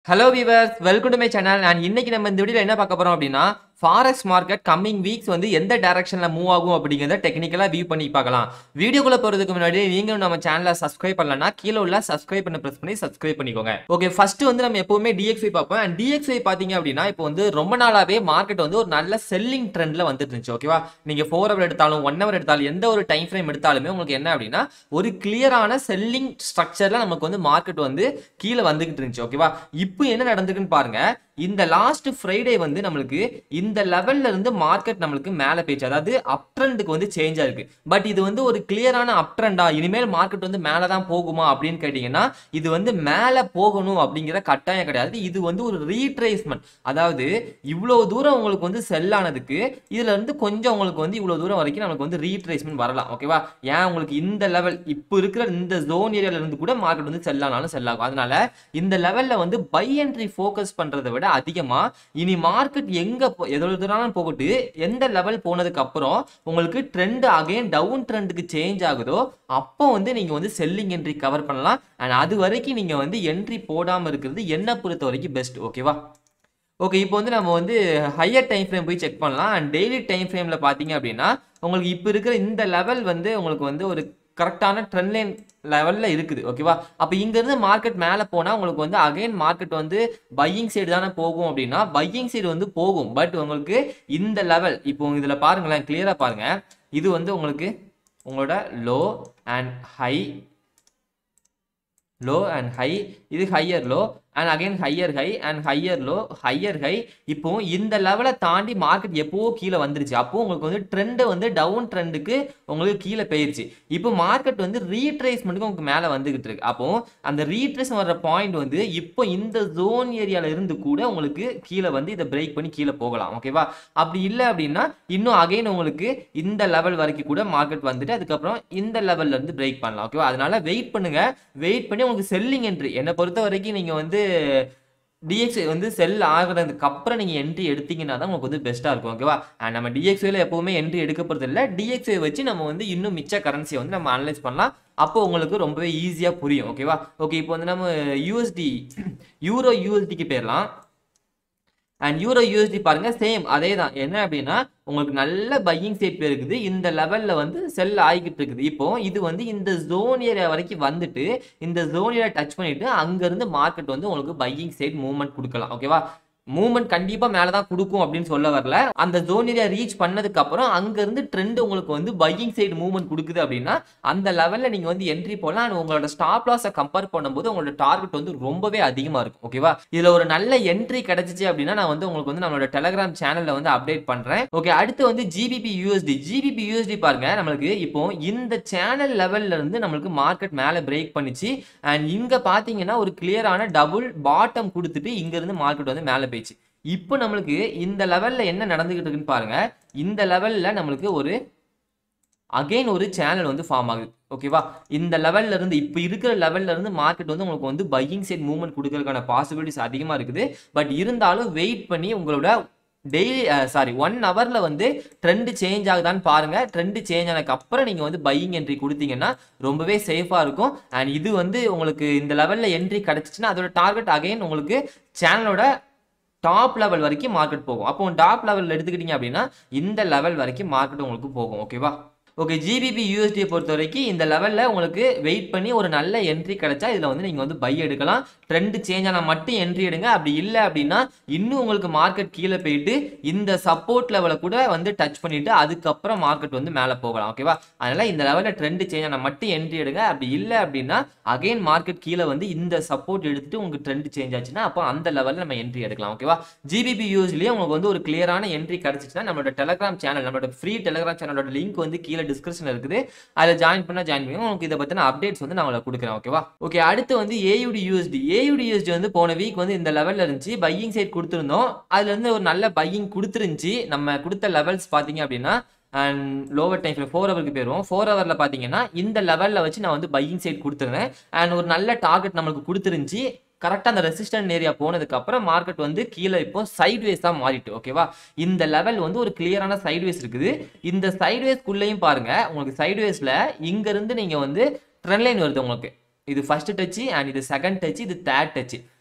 hello viewers welcome to my channel and இன்னைக்கு நம்ம இந்த வீடியோல என்ன பார்க்க போறோம் அப்படின்னா ஃபாரெக்ஸ் மார்க்கெட் கம்மிங் வீக்ஸ் வந்து எந்த டைரக்ஷன்ல மூவ் ஆகும் அப்படிங்கிறத டெக்னிக்கலா வியூ பண்ணி பார்க்கலாம் வீடியோக்குள்ள போறதுக்கு முன்னாடி நீங்க நம்ம சேனலை சப்ஸ்கிரைப் பண்ணலன்னா கீழே உள்ள சப்ஸ்கிரைப் பண்ண பிரஸ் பண்ணி சப்ஸ்கிரைப் பண்ணிக்கோங்க ஓகே ஃபர்ஸ்ட் வந்து நம்ம எப்பவுமே டிஎக்ஸ்ஐ பார்ப்போம் அண்ட் டிஎக்ஸ்ஐ பாத்தீங்க அப்படின்னா இப்போ வந்து ரொம்ப நாளாவே மார்க்கெட் வந்து ஒரு நல்ல செல்லிங் ட்ரெண்ட்ல வந்துட்டு இருந்துச்சு ஓகேவா நீங்க ஃபோர் ஹவர் எடுத்தாலும் ஒன் ஹவர் எடுத்தாலும் எந்த ஒரு டைம் ஃப்ரேம் எடுத்தாலுமே உங்களுக்கு என்ன அப்படின்னா ஒரு கிளியரான செல்லிங் ஸ்ட்ரக்சர்ல நமக்கு வந்து மார்க்கெட் வந்து கீழே வந்துகிட்டு இருந்துச்சு ஓகேவா இப்போ என்ன நடந்திருக்குன்னு பாருங்க இந்த லாஸ்ட் ஃப்ரைடே வந்து நம்மளுக்கு இந்த லெவல்ல இருந்து மார்க்கெட் நம்மளுக்கு மேல போயிடுச்சு அதாவது அப் ட்ரெண்டுக்கு வந்து சேஞ்ச் ஆயிருக்கு பட் இது வந்து ஒரு கிளியரான அப் ட்ரெண்டா இனிமேல் மார்க்கெட் வந்து மேல தான் போகுமா அப்படின்னு கேட்டீங்கன்னா இது வந்து மேல போகணும் அப்படிங்கிற கட்டாயம் கிடையாது இது வந்து ஒரு ரீட்ரேஸ்மெண்ட் அதாவது இவ்வளவு தூரம் உங்களுக்கு வந்து செல் ஆனதுக்கு இதுல இருந்து கொஞ்சம் உங்களுக்கு வந்து இவ்வளவு தூரம் வரைக்கும் நமக்கு வந்து ரீட்ரேஸ்மெண்ட் வரலாம் ஓகேவா ஏன் உங்களுக்கு இந்த லெவல் இப்போ இருக்கிற இந்த ஜோன் ஏரியால இருந்து கூட மார்க்கெட் வந்து செல் ஆனாலும் செல் ஆகும் அதனால இந்த லெவல்ல வந்து பை என்ட்ரி ஃபோக்கஸ் பண்றதை விட அதிகமா இனி மார்க்கெட் எங்க போ- எவ்வளவு தூரம் போகட்டு எந்த லெவல் போனதுக்கு அப்புறம் உங்களுக்கு ட்ரெண்ட் அகைன் டவுன் ட்ரெண்டுக்கு சேஞ்ச் ஆகுதோ அப்போ வந்து நீங்க வந்து செல்லிங் என்ட்ரி கவர் பண்ணலாம் அண்ட் அது வரைக்கும் நீங்க வந்து என்ட்ரி போடாம இருக்கிறது என்ன பொறுத்த வரைக்கும் பெஸ்ட் ஓகேவா ஓகே இப்போ வந்து நம்ம வந்து ஹையர் டைம் ஃப்ரேம் போய் செக் பண்ணலாம் அண்ட் டெய்லி டைம் ஃப்ரேமில் பார்த்தீங்க அப்படின்னா உங்களுக்கு இப்போ இருக்கிற இந்த லெவல் வந்து உங்களுக்கு வந்து ஒரு கரெக்டான ட்ரெண்ட் லைன் லெவலில் இருக்குது ஓகேவா அப்போ இங்கேருந்து மார்க்கெட் மேலே போனால் உங்களுக்கு வந்து அகைன் மார்க்கெட் வந்து பையிங் சைடு தானே போகும் அப்படின்னா பையிங் சைடு வந்து போகும் பட் உங்களுக்கு இந்த லெவல் இப்போ இதில் பாருங்களேன் கிளியராக பாருங்க இது வந்து உங்களுக்கு உங்களோட low and high low and high இது higher low and again higher high and higher low higher high இப்போ இந்த லெவலை தாண்டி மார்க்கெட் எப்போ கீழே வந்துருச்சு அப்போ உங்களுக்கு வந்து ட்ரெண்டு வந்து டவுன் ட்ரெண்டுக்கு உங்களுக்கு கீழே போயிருச்சு இப்போ மார்க்கெட் வந்து ரீட்ரேஸ்மெண்ட்டுக்கு உங்களுக்கு மேலே வந்துகிட்டு இருக்கு அப்போ அந்த ரீட்ரேஸ் வர்ற பாயிண்ட் வந்து இப்போ இந்த ஜோன் ஏரியால இருந்து கூட உங்களுக்கு கீழே வந்து இதை பிரேக் பண்ணி கீழே போகலாம் ஓகேவா அப்படி இல்லை அப்படின்னா இன்னும் அகைன் உங்களுக்கு இந்த லெவல் வரைக்கும் கூட மார்க்கெட் வந்துட்டு அதுக்கப்புறம் இந்த லெவல்ல இருந்து பிரேக் பண்ணலாம் ஓகேவா அதனால வெயிட் பண்ணுங்க வெயிட் பண்ணி உங்களுக்கு செல்லிங் என்ட்ரி என்னை பொறுத்த வரைக்கும் நீங்க வந்து டிஎக்ஸ்ஐ வந்து செல் ஆகுறதுக்கு அப்புறம் நீங்க என்ட்ரி எடுத்தீங்கன்னா தான் உங்களுக்கு வந்து பெஸ்ட்டாக இருக்கும் ஓகேவா And நம்ம டிஎக்ஸ்ஐல எப்பவுமே என்ட்ரி எடுக்க போகிறது இல்லை டிஎக்ஸ்ஐ வச்சு நம்ம வந்து இன்னும் மிச்ச கரன்சியை வந்து நம்ம அனலைஸ் பண்ணலாம் அப்போ உங்களுக்கு ரொம்பவே ஈஸியாக புரியும் ஓகேவா ஓகே இப்போ வந்து நம்ம யூஎஸ்டி யூரோ யூஎஸ்டிக்கு போயிடலாம் அண்ட் யூரோ யூஎஸ்டி பாருங்க சேம் அதே தான் என்ன அப்படின்னா உங்களுக்கு நல்ல பையிங் ஸ்டேட் இருக்குது இந்த லெவல்ல வந்து செல் ஆகிக்கிட்டு இருக்குது இப்போ இது வந்து இந்த ஜோன் ஏரியா வரைக்கும் வந்துட்டு இந்த ஜோன் ஏரியா டச் பண்ணிட்டு அங்க இருந்து மார்க்கெட் வந்து உங்களுக்கு பையிங் சைட் மூவ்மெண்ட் கொடுக்கலாம் ஓகேவா மூவ்மெண்ட் கண்டிப்பா மேல தான் கொடுக்கும் அப்படின்னு சொல்ல வரல அந்த ஜோன் ஏரியா ரீச் பண்ணதுக்கு அப்புறம் அங்க இருந்து ட்ரெண்ட் உங்களுக்கு வந்து பையிங் சைடு மூவ்மெண்ட் கொடுக்குது அப்படின்னா அந்த லெவல்ல நீங்க வந்து என்ட்ரி போடலாம் and உங்களோட ஸ்டாப் லாஸை கம்பேர் பண்ணும்போது உங்களோட டார்கெட் வந்து ரொம்பவே அதிகமா இருக்கும் ஓகேவா இதுல ஒரு நல்ல என்ட்ரி கிடைச்சிச்சு அப்படின்னா நான் வந்து உங்களுக்கு வந்து நம்மளோட டெலிகிராம் சேனல்ல வந்து அப்டேட் பண்றேன் ஓகே அடுத்து வந்து ஜிபிபி யூஎஸ்டி ஜிபிபி யூஎஸ்டி பாருங்க நம்மளுக்கு இப்போ இந்த சேனல் லெவல்ல இருந்து நம்மளுக்கு மார்க்கெட் மேல பிரேக் பண்ணிச்சு அண்ட் இங்க பாத்தீங்கன்னா ஒரு கிளியரான டபுள் பாட்டம் கொடுத்துட்டு இங்க இருந்து மார்க்கெட் வந்து மேல போயிடுச்சு இப்போ நம்மளுக்கு இந்த லெவல்ல என்ன நடந்துகிட்டு இருக்குன்னு பாருங்க இந்த லெவல்ல நம்மளுக்கு ஒரு அகைன் ஒரு சேனல் வந்து ஃபார்ம் ஆகுது ஓகேவா இந்த லெவல்ல இருந்து இப்போ இருக்கிற லெவல்ல இருந்து மார்க்கெட் வந்து உங்களுக்கு வந்து பையிங் சைட் மூவ்மெண்ட் கொடுக்கறதுக்கான பாசிபிலிட்டிஸ் அதிகமாக இருக்குது பட் இருந்தாலும் வெயிட் பண்ணி உங்களோட டெய்லி சாரி ஒன் ஹவர்ல வந்து ட்ரெண்ட் சேஞ்ச் ஆகுதான்னு பாருங்க ட்ரெண்ட் சேஞ்ச் ஆனதுக்கு அப்புறம் நீங்க வந்து பையிங் என்ட்ரி கொடுத்தீங்கன்னா ரொம்பவே சேஃபா இருக்கும் அண்ட் இது வந்து உங்களுக்கு இந்த லெவல்ல என்ட்ரி கிடைச்சிச்சுன்னா அதோட டார்கெட் அகைன் உங்களுக்கு சேனலோட டாப் லெவல் வரைக்கும் மார்க்கெட் போகும் அப்போ டாப் லெவல் எடுத்துக்கிட்டீங்க அப்படின்னா இந்த லெவல் வரைக்கும் மார்க்கெட் உங்களுக்கு போகும் ஓகேவா ஓகே ஜிபிபி யூஎஸ்டியை பொறுத்த வரைக்கும் இந்த லெவலில் உங்களுக்கு வெயிட் பண்ணி ஒரு நல்ல என்ட்ரி கிடைச்சா இதில் வந்து நீங்கள் வந்து பை எடுக்கலாம் ட்ரெண்ட் சேஞ்ச் ஆனால் மட்டும் என்ட்ரி எடுங்க அப்படி இல்லை அப்படின்னா இன்னும் உங்களுக்கு மார்க்கெட் கீழே போயிட்டு இந்த சப்போர்ட் லெவலை கூட வந்து டச் பண்ணிட்டு அதுக்கப்புறம் மார்க்கெட் வந்து மேலே போகலாம் ஓகேவா அதனால இந்த லெவலில் ட்ரெண்ட் சேஞ்ச் ஆனால் மட்டும் என்ட்ரி எடுங்க அப்படி இல்லை அப்படின்னா அகைன் மார்க்கெட் கீழே வந்து இந்த சப்போர்ட் எடுத்துட்டு உங்களுக்கு ட்ரெண்ட் சேஞ்ச் ஆச்சுன்னா அப்போ அந்த லெவலில் நம்ம என்ட்ரி எடுக்கலாம் ஓகேவா ஜிபிபி யூஸ்லேயே உங்களுக்கு வந்து ஒரு கிளியரான என்ட்ரி கிடைச்சிச்சுன்னா நம்மளோட டெலகிராம் சேனல் நம்மளோட ஃப்ரீ டெலகிராம் சேனலோட லிங்க் வந்து கீழே டிஸ்கிரிப்ஷனில் இருக்குது அதில் ஜாயின் பண்ணால் ஜாயின் பண்ணி உங்களுக்கு இதை பற்றின அப்டேட்ஸ் வந்து நான் உங்களுக்கு கொடுக்குறேன் ஓகேவா ஓகே அடுத்து வந்து ஏயுடி யூஎஸ்டி ஏயுடி யூஎஸ்டி வந்து போன வீக் வந்து இந்த லெவலில் இருந்துச்சு பையிங் சைட் கொடுத்துருந்தோம் அதுல இருந்து ஒரு நல்ல பையிங் கொடுத்துருந்துச்சு நம்ம கொடுத்த லெவல்ஸ் பார்த்தீங்க அப்படின்னா அண்ட் லோவர் டைம் ஃபோர் ஹவருக்கு போயிடுவோம் ஃபோர் ஹவரில் பார்த்தீங்கன்னா இந்த லெவலில் வச்சு நான் வந்து பையிங் சைட் கொடுத்துருந்தேன் அண்ட் ஒரு நல்ல டார்கெட் நம்மளுக்கு கொடுத்துருந்துச்சு கரெக்டாக அந்த ரெசிஸ்டன்ட் ஏரியா போனதுக்கு அப்புறம் மார்க்கெட் வந்து கீழே இப்போ சைட்வேஸ் தான் மாறிட்டு ஓகேவா இந்த லெவல் வந்து ஒரு கிளியரான சைட்வேஸ் இருக்குது இந்த சைட்வேஸ்க்குள்ளேயும் பாருங்க உங்களுக்கு சைட்வேஸில் இங்கேருந்து நீங்கள் வந்து ட்ரெண்ட் லைன் வருது உங்களுக்கு இது ஃபர்ஸ்ட் டச்சு அண்ட் இது செகண்ட் டச் இது தேர்ட் டச்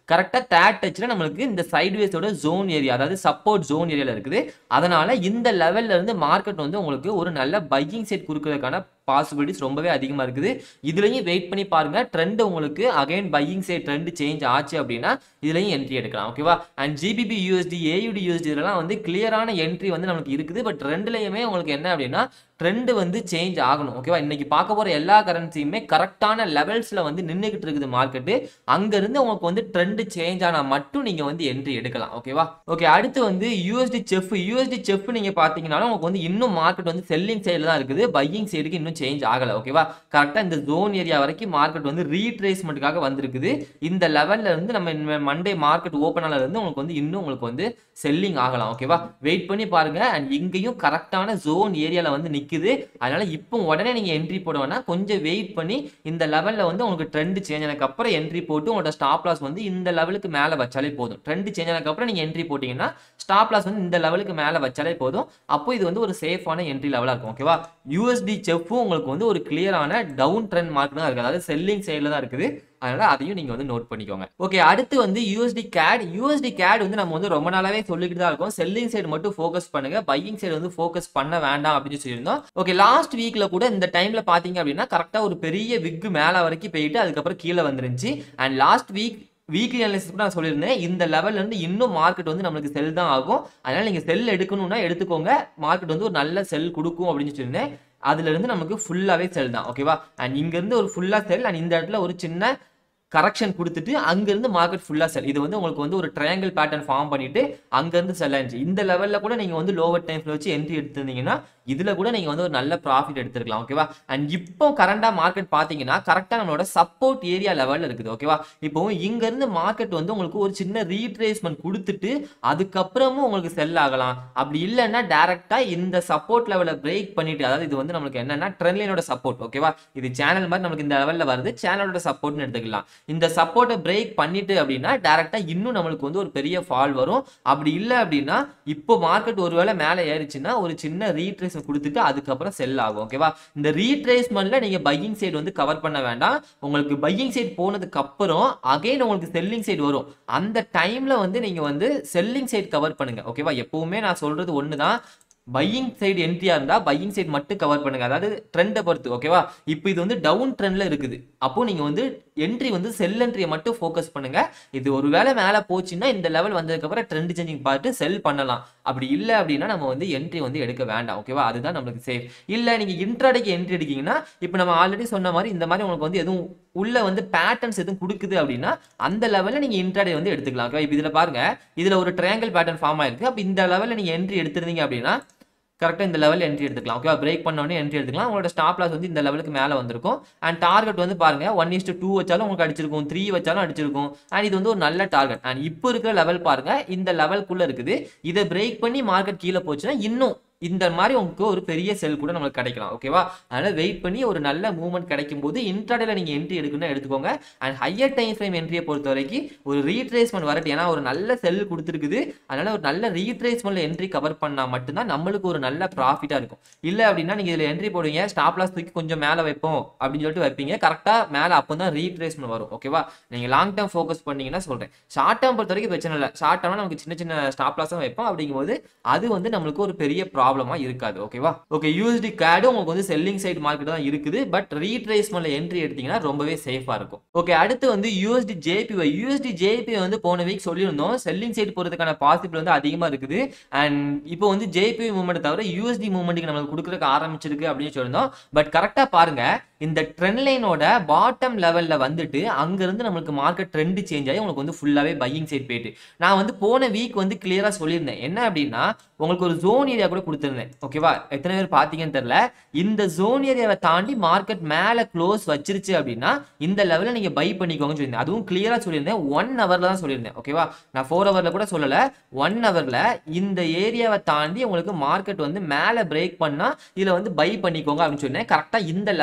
கரெக்டாக தேர்ட் டச்சில் நம்மளுக்கு இந்த சைட்வேஸோட ஜோன் ஏரியா அதாவது சப்போர்ட் ஜோன் ஏரியாவில் இருக்குது அதனால இந்த லெவல்ல இருந்து மார்க்கெட் வந்து உங்களுக்கு ஒரு நல்ல பையிங் செட் கொடுக்கறதுக்கான பாசிபிலிட்டிஸ் ரொம்பவே அதிகமாக இருக்குது இதுலையும் வெயிட் பண்ணி பாருங்க ட்ரெண்ட் உங்களுக்கு again buying side trend change ஆச்சு அப்படின்னா இதுலையும் என்ட்ரி எடுக்கலாம் ஓகேவா and GBP USD AUD USD இதெல்லாம் வந்து கிளியரான என்ட்ரி வந்து நமக்கு இருக்குது பட் ரெண்டுலையுமே உங்களுக்கு என்ன அப்படின்னா ட்ரெண்ட் வந்து சேஞ்ச் ஆகணும் ஓகேவா இன்னைக்கு பார்க்க போற எல்லா கரன்சியுமே கரெக்டான லெவல்ஸ்ல வந்து நின்றுகிட்டு இருக்குது மார்க்கெட்டு அங்கிருந்து உங்களுக்கு வந்து ட்ரெண்ட் சேஞ்ச் ஆனா மட்டும் நீங்க வந்து என்ட்ரி எடுக்கலாம் ஓகேவா ஓகே அடுத்து வந்து யூஎஸ்டி செஃப் யூஎஸ்டி செஃப் நீங்க பாத்தீங்கன்னாலும் உங்களுக்கு வந்து இன்னும் மார்க்கெட் வந்து செல்லிங் சைடில் தான் இருக்குது பையிங் சைடுக்கு இன்னும் சேஞ்ச் ஆகல ஓகேவா கரெக்டாக இந்த ஜோன் ஏரியா வரைக்கும் மார்க்கெட் வந்து ரீட்ரேஸ்மெண்ட்டுக்காக வந்திருக்குது இந்த லெவல்ல இருந்து நம்ம மண்டே மார்க்கெட் ஓப்பன் ஆனதுல இருந்து உங்களுக்கு வந்து இன்னும் உங்களுக்கு வந்து செல்லிங் ஆகலாம் ஓகேவா வெயிட் பண்ணி பாருங்க அண்ட் இங்கேயும் கரெக்டான ஜோன் ஏரியால வந்து நிக்குது அதனால இப்போ உடனே நீங்க என்ட்ரி போட வேணாம் கொஞ்சம் வெயிட் பண்ணி இந்த லெவல்ல வந்து உங்களுக்கு ட்ரெண்ட் சேஞ்ச் ஆனதுக்கு அப்புறம் என்ட்ரி போட்டு உங்களோட ஸ்டாப் லாஸ் வந்து இந்த லெவலுக்கு மேல வச்சாலே போதும் ட்ரெண்ட் சேஞ்ச் ஆனதுக்கு அப்புறம் நீங்க என்ட்ரி போட்டீங்கன்னா ஸ்டாப் லாஸ் வந்து இந்த லெவலுக்கு மேல வச்சாலே போதும் அப்போ இது வந்து ஒரு சேஃபான என்ட்ரி லெவலா இருக்கும் ஓகேவா யூஎஸ்டி செஃப்பும் உங்களுக்கு வந்து ஒரு கிளியரான டவுன் ட்ரெண்ட் மார்க்கெட் தான் இருக்குது அதாவது செல்லிங் சைடில் தான் இருக்குது அதனால அதையும் நீங்க வந்து நோட் பண்ணிக்கோங்க ஓகே அடுத்து வந்து யூஎஸ்டி கேட் யூஎஸ்டி கேட் வந்து நம்ம வந்து ரொம்ப நாளாவே சொல்லிக்கிட்டு தான் இருக்கோம் செல்லிங் சைடு மட்டும் ஃபோக்கஸ் பண்ணுங்க பையிங் சைடு வந்து ஃபோக்கஸ் பண்ண வேண்டாம் அப்படின்னு சொல்லியிருந்தோம் ஓகே லாஸ்ட் வீக்ல கூட இந்த டைம்ல பாத்தீங்க அப்படின்னா கரெக்டா ஒரு பெரிய விக்கு மேல வரைக்கும் போயிட்டு அதுக்கப்புறம் கீழே வந்துருந்துச்சு and last week weekly analysis கூட நான் சொல்லியிருந்தேன் இந்த லெவல்ல இருந்து இன்னும் மார்க்கெட் வந்து நம்மளுக்கு செல் தான் ஆகும் அதனால நீங்க செல் எடுக்கணும்னா எடுத்துக்கோங்க மார்க்கெட் வந்து ஒரு நல்ல செல் கொடுக்கும் அப்படின்னு சொல்லியிருந்தேன் அதுல இருந்து நமக்கு ஃபுல்லாவே செல் தான் ஓகேவா அண்ட் இங்க இருந்து ஒரு ஃபுல்லா செல் அண்ட் இந்த இடத்துல ஒரு சின்ன கரெக்ஷன் கொடுத்துட்டு அங்கிருந்து மார்க்கெட் ஃபுல்லா செல் இது வந்து உங்களுக்கு வந்து ஒரு ட்ரையாங்கிள் பேட்டர்ன் ஃபார்ம் பண்ணிட்டு அங்கிருந்து செல் ஆயிடுச்சு இந்த லெவல்ல கூட நீங்க வந்து லோவர் டைம்ஸ்ல வச்சு என்ட்ரி எடுத்திருந்தீங்கன்னா இதுல கூட நீங்க வந்து ஒரு நல்ல ப்ராஃபிட் எடுத்துருக்கலாம் ஓகேவா அண்ட் இப்போ கரண்டா மார்க்கெட் பாத்தீங்கன்னா கரெக்டா நம்மளோட சப்போர்ட் ஏரியா லெவல்ல இருக்குது ஓகேவா இப்போ இங்க இருந்து மார்க்கெட் வந்து உங்களுக்கு ஒரு சின்ன ரீட்ரேஸ்மெண்ட் கொடுத்துட்டு அதுக்கப்புறமும் உங்களுக்கு செல் ஆகலாம் அப்படி இல்லைன்னா டைரக்டா இந்த சப்போர்ட் லெவலை பிரேக் பண்ணிட்டு அதாவது இது வந்து நம்மளுக்கு என்னன்னா ட்ரெண்ட்லைனோட சப்போர்ட் ஓகேவா இது சேனல் மாதிரி நமக்கு இந்த லெவல்ல வருது சேனலோட சப்போர்ட்னு எடுத்துக்கலாம் இந்த சப்போர்ட்டை பிரேக் பண்ணிட்டு அப்படின்னா டேரக்டா இன்னும் நம்மளுக்கு வந்து ஒரு பெரிய ஃபால் வரும் அப்படி இல்லை அப்படின்னா இப்போ மார்க்கெட் ஒருவேளை மேலே ஏறிச்சுன்னா ஒரு சின்ன ரீட்ரேஸ் கொடுத்துட்டு அதுக்கப்புறம் செல் ஆகும் ஓகேவா இந்த ரீட்ரேஸ்மெண்ட்ல நீங்க பையிங் சைடு வந்து கவர் பண்ண வேண்டாம் உங்களுக்கு பையிங் சைடு போனதுக்கு அப்புறம் அகைன் உங்களுக்கு செல்லிங் சைடு வரும் அந்த டைம்ல வந்து நீங்க வந்து செல்லிங் சைடு கவர் பண்ணுங்க ஓகேவா எப்பவுமே நான் சொல்றது ஒண்ணுதான் பையிங் சைடு என்ட்ரியா இருந்தா பையிங் சைடு மட்டும் கவர் பண்ணுங்க அதாவது ட்ரெண்டை பொறுத்து ஓகேவா இப்போ இது வந்து டவுன் ட்ரெண்ட்ல இருக்குது அப்போ நீங்க வந்து என்ட்ரி வந்து செல் என்ட்ரியை மட்டும் ஃபோக்கஸ் பண்ணுங்க இது ஒருவேளை மேலே போச்சுன்னா இந்த லெவல் வந்ததுக்கு அப்புறம் ட்ரெண்ட் சேஞ்சிங் பார்த்து செல் பண்ணலாம் அப்படி இல்லை அப்படின்னா நம்ம வந்து என்ட்ரி வந்து எடுக்க வேண்டாம் ஓகேவா அதுதான் நம்மளுக்கு சேஃப் இல்லை நீங்க இன்ட்ராடேக்கு என்ட்ரி எடுக்கீங்கன்னா இப்போ நம்ம ஆல்ரெடி சொன்ன மாதிரி இந்த மாதிரி உங்களுக்கு வந்து எதுவும் உள்ள வந்து பேட்டர்ன்ஸ் எதுவும் கொடுக்குது அப்படின்னா அந்த லெவலில் நீங்க இன்ட்ராடே வந்து எடுத்துக்கலாம் ஓகேவா இப்போ இதில் பாருங்க இதுல ஒரு ட்ரையாங்கிள் பேட்டர்ன் ஃபார்ம் ஆயிருக்கு அப்போ இந்த லெவலில் நீங்க என்ட்ரி எடுத்திருந்தீங்க அப்படின்னா கரெக்டாக இந்த லெவலில் என்ட்ரி எடுத்துக்கலாம் ஓகேவா பிரேக் பண்ண உடனே என்ட்ரி எடுத்துக்கலாம் உங்களோட ஸ்டாப் லாஸ் வந்து இந்த லெவலுக்கு மேலே வந்திருக்கும் அண்ட் டார்கெட் வந்து பாருங்க ஒன் இஸ்டு டூ வச்சாலும் உங்களுக்கு அடிச்சிருக்கும் த்ரீ வச்சாலும் அடிச்சிருக்கும் அண்ட் இது வந்து ஒரு நல்ல டார்கெட் அண்ட் இப்போ இருக்கிற லெவல் பாருங்க இந்த லெவல்குள்ள இருக்குது இதை பிரேக் பண்ணி மார்க்கெட் கீழே போச்சுன்னா இன்னும் இந்த மாதிரி உங்களுக்கு ஒரு பெரிய செல் கூட நம்மளுக்கு கிடைக்கலாம் ஓகேவா அதனால வெயிட் பண்ணி ஒரு நல்ல மூவ்மெண்ட் கிடைக்கும் போது இன்ட்ராடேல நீங்க என்ட்ரி எடுக்கணும்னா எடுத்துக்கோங்க அண்ட் ஹையர் டைம் ஃப்ரேம் என்ட்ரியை பொறுத்த வரைக்கும் ஒரு ரீட்ரேஸ்மெண்ட் வரட்டு ஏன்னா ஒரு நல்ல செல் கொடுத்துருக்குது அதனால ஒரு நல்ல ரீட்ரேஸ்மெண்ட்ல என்ட்ரி கவர் பண்ணா மட்டும்தான் நம்மளுக்கு ஒரு நல்ல ப்ராஃபிட்டா இருக்கும் இல்ல அப்படின்னா நீங்க இதுல என்ட்ரி போடுவீங்க ஸ்டாப் லாஸ் தூக்கி கொஞ்சம் மேல வைப்போம் அப்படின்னு சொல்லிட்டு வைப்பீங்க கரெக்டா மேல அப்போ தான் ரீட்ரேஸ்மெண்ட் வரும் ஓகேவா நீங்க லாங் டேர்ம் ஃபோக்கஸ் பண்ணீங்கன்னா சொல்றேன் ஷார்ட் டேர்ம் பொறுத்த வரைக்கும் பிரச்சனை இல்லை ஷார்ட் டேர்ம்னா நமக்கு சின்ன சின்ன ஸ்டாப் லாஸ் தான் வைப்போம் அப்படிங்கும்போது அது வந்து நம்மளுக்கு ஒரு பெரிய ப்ராப்ளமா இருக்காது ஓகேவா ஓகே யூஎஸ்டி கேடு உங்களுக்கு வந்து செல்லிங் சைடு மார்க்கெட் தான் இருக்குது பட் ரீட்ரேஸ்மெண்ட்ல என்ட்ரி எடுத்தீங்கன்னா ரொம்பவே சேஃபா இருக்கும் ஓகே அடுத்து வந்து யூஎஸ்டி ஜேபிஒய் யூஎஸ்டி ஜேபி வந்து போன வீக் சொல்லியிருந்தோம் செல்லிங் சைடு போறதுக்கான பாசிபிள் வந்து அதிகமா இருக்குது அண்ட் இப்போ வந்து ஜேபிஒய் மூவ்மெண்ட் தவிர யூஎஸ்டி மூவ்மெண்ட்டுக்கு நம்மளுக்கு கொடுக்குறதுக்கு ஆரம்பிச்சிருக்கு அப்படின்னு சொல்லியிருந்தோம் பட் கரெக்டா பாருங்க இந்த ட்ரெண்ட் லைனோட பாட்டம் லெவல்ல வந்துட்டு அங்கிருந்து நம்மளுக்கு மார்க்கெட் ட்ரெண்ட் சேஞ்ச் ஆகி உங்களுக்கு வந்து ஃபுல்லாவே பையிங் சைட் போயிட்டு நான் வந்து போன வீக் வந்து கிளியரா சொல்லியிருந்தேன் என்ன அப்படின்னா உங்களுக்கு ஒரு ஜோன் ஏரியா கூட கொடுத்துருந்தேன் ஓகேவா எத்தனை பேர் பார்த்தீங்கன்னு தெரியல இந்த ஜோன் ஏரியாவை தாண்டி மார்க்கெட் மேலே க்ளோஸ் வச்சிருச்சு அப்படின்னா இந்த லெவலில் நீங்கள் பை பண்ணிக்கோங்கன்னு சொல்லியிருந்தேன் அதுவும் கிளியராக சொல்லியிருந்தேன் ஒன் ஹவரில் தான் சொல்லியிருந்தேன் ஓகேவா நான் ஃபோர் ஹவரில் கூட சொல்லலை ஒன் ஹவரில் இந்த ஏரியாவை தாண்டி உங்களுக்கு மார்க்கெட் வந்து மேலே பிரேக் பண்ணால் இதில் வந்து பை பண்ணிக்கோங்க அப்படின்னு சொன்னேன் கரெக்டாக இந்த லெவலில் உங்களுக்கு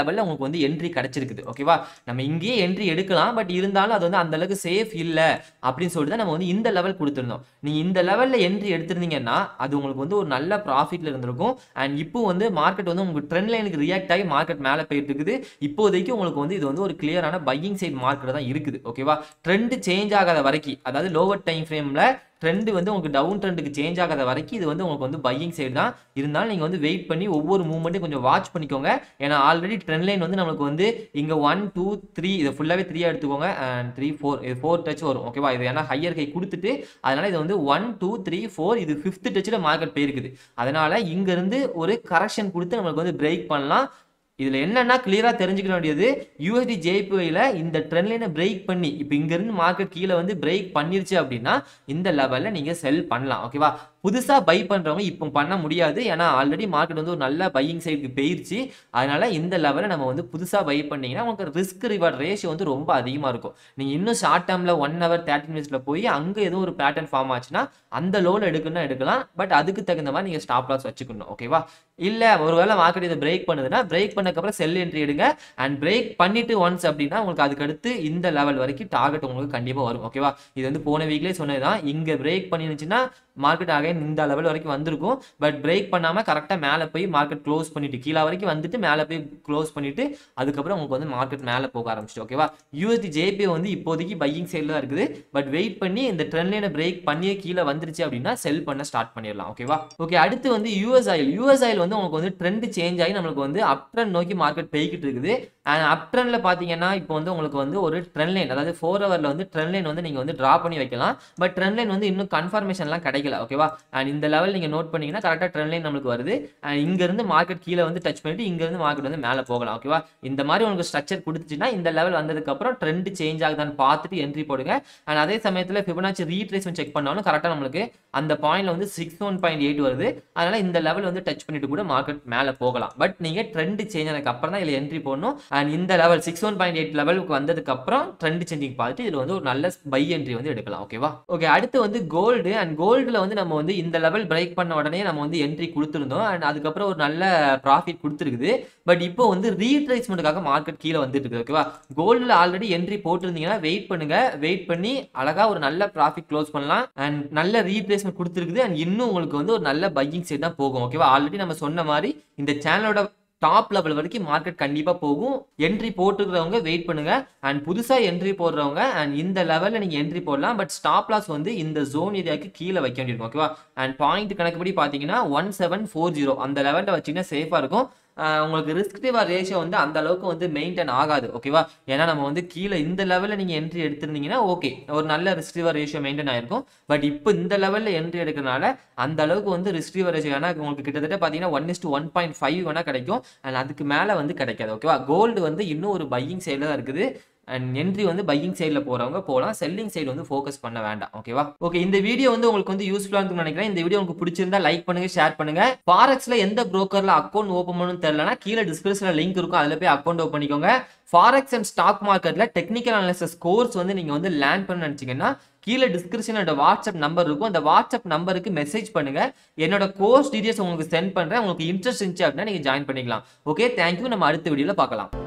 உங்களுக்கு வந்து என்ட்ரி கிடைச்சிருக்குது ஓகேவா நம்ம இங்கேயே என்ட்ரி எடுக்கலாம் பட் இருந்தாலும் அது வந்து அந்த அளவுக்கு சேஃப் இல்லை அப்படின்னு சொல்லிட்டு தான் நம்ம வந்து இந்த லெவல் கொடுத்துருந்தோம் நீங்க இந்த லெவல்ல என்ட்ரி எடுத்திருந்தீங்கன்னா அது உங்களுக்கு வந்து ஒரு நல்ல ப்ராஃபிட்ல இருந்திருக்கும் அண்ட் இப்போ வந்து மார்க்கெட் வந்து உங்களுக்கு ட்ரெண்ட் லைனுக்கு ரியாக்ட் ஆகி மார்க்கெட் மேலே போயிட்டு இருக்குது இப்போதைக்கு உங்களுக்கு வந்து இது வந்து ஒரு கிளியரான பையிங் சைட் மார்க்கெட் தான் இருக்குது ஓகேவா ட்ரெண்ட் சேஞ்ச் ஆகாத வரைக்கும் அதாவது லோவர் டைம் ஃப்ரேம்ல ட்ரெண்ட் வந்து உங்களுக்கு டவுன் ட்ரெண்டுக்கு சேஞ்ச் ஆகாத வரைக்கும் இது வந்து உங்களுக்கு வந்து பையிங் சைடு தான் இருந்தாலும் நீங்கள் வந்து வெயிட் பண்ணி ஒவ்வொரு மூவ்மெண்ட்டையும் கொஞ்சம் வாட்ச் பண்ணிக்கோங்க ஏன்னா ஆல்ரெடி ட்ரெண்ட் லைன் வந்து நம்மளுக்கு வந்து இங்கே ஒன் டூ த்ரீ இதை ஃபுல்லாகவே த்ரீயாக எடுத்துக்கோங்க அண்ட் த்ரீ ஃபோர் இது ஃபோர் டச் வரும் ஓகேவா இது ஏன்னா ஹையர் கை கொடுத்துட்டு அதனால இது வந்து ஒன் டூ த்ரீ ஃபோர் இது ஃபிஃப்த் டச்சில் மார்க்கெட் போயிருக்குது அதனால இங்கேருந்து ஒரு கரெக்ஷன் கொடுத்து நம்மளுக்கு வந்து பிரேக் பண்ணலாம் இதுல என்னன்னா கிளியரா தெரிஞ்சுக்க வேண்டியது யூஎஸ்டி ஜேபிஐல இந்த ட்ரெண்ட் லைனை பிரேக் பண்ணி இப்போ இங்க இருந்து மார்க்கெட் கீழே வந்து பிரேக் பண்ணிருச்சு அப்படின்னா இந்த லெவல்ல நீங்க செல் பண்ணலாம் ஓகேவா புதுசா பை பண்றவங்க இப்போ பண்ண முடியாது ஏன்னா ஆல்ரெடி மார்க்கெட் வந்து ஒரு நல்ல பையிங் சைடுக்கு போயிருச்சு அதனால இந்த லெவலில் நம்ம வந்து புதுசா பை பண்ணீங்கன்னா உங்களுக்கு ரிஸ்க் ரிவார்ட் ரேஷியோ வந்து ரொம்ப அதிகமா இருக்கும் நீங்க இன்னும் ஷார்ட் டேர்ம்ல ஒன் ஹவர் தேர்ட்டி மினிட்ஸ்ல போய் அங்க ஏதோ ஒரு பேட்டர்ன் ஃபார்ம் ஆச்சுன்னா அந்த லோல எடுக்கணும்னா எடுக்கலாம் பட் அதுக்கு தகுந்த மாதிரி நீங்க ஸ்டாப் லாஸ் வச்சுக்கணும் ஓகேவா இல்ல ஒருவேளை மார்க்கெட் இதை பிரேக் பண்ணுதுன்னா பிரேக் பண்ணக்கப்புறம் செல் என்ட்ரி எடுங்க அண்ட் பிரேக் பண்ணிட்டு ஒன்ஸ் அப்படின்னா உங்களுக்கு அதுக்கு அடுத்து இந்த லெவல் வரைக்கும் டார்கெட் உங்களுக்கு கண்டிப்பா வரும் ஓகேவா இது வந்து போன வீக்லேயே சொன்னதுதான் இங்க பிரேக் பண்ணிருந்துச்சுன்னா மார்க்கெட் அகைன் இந்த லெவல் வரைக்கும் வந்திருக்கும் பட் பிரேக் பண்ணாம கரெக்டா மேலே போய் மார்க்கெட் க்ளோஸ் பண்ணிட்டு கீழே வரைக்கும் வந்துட்டு மேலே போய் க்ளோஸ் பண்ணிட்டு அதுக்கப்புறம் உங்களுக்கு வந்து மார்க்கெட் மேலே போக ஆரம்பிச்சிட்டு ஓகேவா யூஎஸ்டி ஜேபி வந்து இப்போதைக்கு பையிங் சைடில் தான் இருக்குது பட் வெயிட் பண்ணி இந்த ட்ரெண்ட் லைனை பிரேக் பண்ணி கீழே வந்துருச்சு அப்படின்னா செல் பண்ண ஸ்டார்ட் பண்ணிடலாம் ஓகேவா ஓகே அடுத்து வந்து யூஎஸ் ஆயில் யூஎஸ் ஆயில் வந்து உங்களுக்கு வந்து ட்ரெண்ட் சேஞ்ச் ஆகி நம்மளுக்கு வந்து அப் ட்ரெண்ட் நோக்கி மார்க்கெட் போய்கிட்டு இருக்குது அண்ட் அப் ட்ரெண்ட்ல பார்த்தீங்கன்னா இப்போ வந்து உங்களுக்கு வந்து ஒரு ட்ரெண்ட் லைன் அதாவது ஃபோர் ஹவரில் வந்து ட்ரெண்ட் லைன் வந்து நீங்கள் வந்து ட்ரா பண்ணி வைக்கலாம் பட் ட்ரெண்ட் லைன் வந்து இன்னும் கன்ஃபர்மேஷன்லாம் கிடைக்கல ஓகேவா அண்ட் இந்த லெவல் நீங்கள் நோட் பண்ணீங்கன்னா கரெக்டாக ட்ரெண்ட் லைன் நம்மளுக்கு வருது அண்ட் இங்கேருந்து மார்க்கெட் கீழே வந்து டச் பண்ணிட்டு இங்கேருந்து மார்க்கெட் வந்து மேலே போகலாம் ஓகேவா இந்த மாதிரி உங்களுக்கு ஸ்ட்ரக்சர் கொடுத்துச்சுன்னா இந்த லெவல் வந்ததுக்கப்புறம் ட்ரெண்ட் சேஞ்ச் ஆகுதான்னு பார்த்துட்டு என்ட்ரி போடுங்க அண்ட் அதே சமயத்தில் ஃபிபனாச்சி ரீட்ரேஸ்மெண்ட் செக் பண்ணாலும் கரெக்டாக நம்மளுக்கு அந்த பாயிண்ட்ல வந்து சிக்ஸ் ஒன் பாயிண்ட் எயிட் வருது அதனால இந்த லெவல் வந்து டச் பண்ணிட்டு கூட மார்க்கெட் மேலே போகலாம் பட் நீங்க ட்ரெண்ட் சேஞ்ச் ஆனதுக்கு அப்புறம் தான் இதில் என்ட்ரி போடணும் அண்ட் இந்த level six one point eight லெவலுக்கு வந்ததுக்கு அப்புறம் ட்ரெண்ட் சேஞ்சிங் பார்த்துட்டு இதுல வந்து ஒரு நல்ல பை என்ட்ரி வந்து எடுக்கலாம் ஓகேவா ஓகே அடுத்து வந்து கோல்டு அண்ட் கோல்டுல வந்து நம்ம வந்து இந்த லெவல் பிரேக் பண்ண உடனே நம்ம வந்து என்ட்ரி கொடுத்துருந்தோம் அண்ட் அதுக்கப்புறம் ஒரு நல்ல ப்ராஃபிட் கொடுத்துருக்குது பட் இப்போ வந்து ரீட்ரேஸ்மெண்ட்டுக்காக மார்க்கெட் கீழே வந்துட்டு இருக்குது ஓகேவா கோல்டில் ஆல்ரெடி என்ட்ரி போட்டிருந்தீங்கன்னா வெயிட் பண்ணுங்க வெயிட் பண்ணி அழகா ஒரு நல்ல ப்ராஃபிட் க்ளோஸ் பண்ணலாம் அண்ட் நல்ல ரீப்ளேஸ்மெண்ட் கொடுத்துருக்குது அண்ட் இன்னும் உங்களுக்கு வந்து ஒரு நல்ல பையிங் சைட் தான் போகும் ஓகேவா ஆல்ரெடி நம்ம சொன்ன மாதிரி இந்த சேனலோட டாப் லெவல் வரைக்கும் மார்க்கெட் கண்டிப்பா போகும் என்ட்ரி போட்டுக்கிறவங்க வெயிட் பண்ணுங்க அண்ட் புதுசா என்ட்ரி போடுறவங்க அண்ட் இந்த லெவல்ல நீங்க என்ட்ரி போடலாம் பட் ஸ்டாப் லாஸ் வந்து இந்த ஜோன் ஏரியாவுக்கு கீழே வைக்க வேண்டியிருக்கும் ஓகேவா அண்ட் பாயிண்ட் கணக்குப்படி பாத்தீங்கன்னா ஒன் செவன் ஃபோர் ஜீரோ அந்த லெவல்ல வச்சீங்கன்னா சேஃபா இருக்கும் ஆஹ் உங்களுக்கு ரிஸ்க் ரிவார் ரேஷியோ வந்து அந்த அளவுக்கு வந்து மெயின்டைன் ஆகாது ஓகேவா ஏன்னா நம்ம வந்து கீழே இந்த லெவலில் நீங்கள் என்ட்ரி எடுத்திருந்தீங்கன்னா ஓகே ஒரு நல்ல ரிஸ்க் ரிவார் ரேஷியோ மெயின்டைன் ஆயிருக்கும் பட் இப்போ இந்த லெவலில் என்ட்ரி எடுக்கிறனால அந்த அளவுக்கு வந்து ரிஸ்க் ரிவார் ரேஷியோ ஏன்னா உங்களுக்கு கிட்டத்தட்ட பார்த்தீங்கன்னா one is one point five வேணால் கிடைக்கும் அண்ட் அதுக்கு மேலே வந்து கிடைக்காது ஓகேவா கோல்டு வந்து இன்னும் ஒரு பையிங் சைடில் தான் இருக்குது அண்ட் என்ட்ரி வந்து பையிங் சைடில் போகிறவங்க போகலாம் செல்லிங் சைடு வந்து ஃபோக்கஸ் பண்ண வேண்டாம் ஓகேவா ஓகே இந்த வீடியோ வந்து உங்களுக்கு வந்து யூஸ்ஃபுல்லாக இருக்கும்னு நினைக்கிறேன் இந்த வீடியோ உங்களுக்கு பிடிச்சிருந்தா லைக் பண்ணுங்க ஷேர் பண்ணுங்க ஃபாரெக்ஸ்ல எந்த ப்ரோக்கர்ல அக்கௌண்ட் ஓப்பன் பண்ணணும்னு தெரியலனா கீழே டிஸ்கிரிப்ஷன்ல லிங்க் இருக்கும் அதில் போய் அக்கௌண்ட் ஓப்பன் பண்ணிக்கோங்க ஃபாரெக்ஸ் அண்ட் ஸ்டாக் மார்க்கெட்ல டெக்னிக்கல் அனாலிசிஸ் கோர்ஸ் வந்து நீங்க வந்து லேர்ன் பண்ண நினைச்சீங்கன்னா கீழே டிஸ்கிரிப்ஷனோட வாட்ஸ்அப் நம்பர் இருக்கும் அந்த வாட்ஸ்அப் நம்பருக்கு மெசேஜ் பண்ணுங்க என்னோட கோர்ஸ் டீடைல்ஸ் உங்களுக்கு சென்ட் பண்றேன் உங்களுக்கு இன்ட்ரெஸ்ட் இருந்துச்சு அப்படின்னா நீங்க ஜாயின் பண்ணிக்கலாம் ஓகே தேங்க்யூ நம்ம அடுத்த வீடியோல பார்க்கலாம்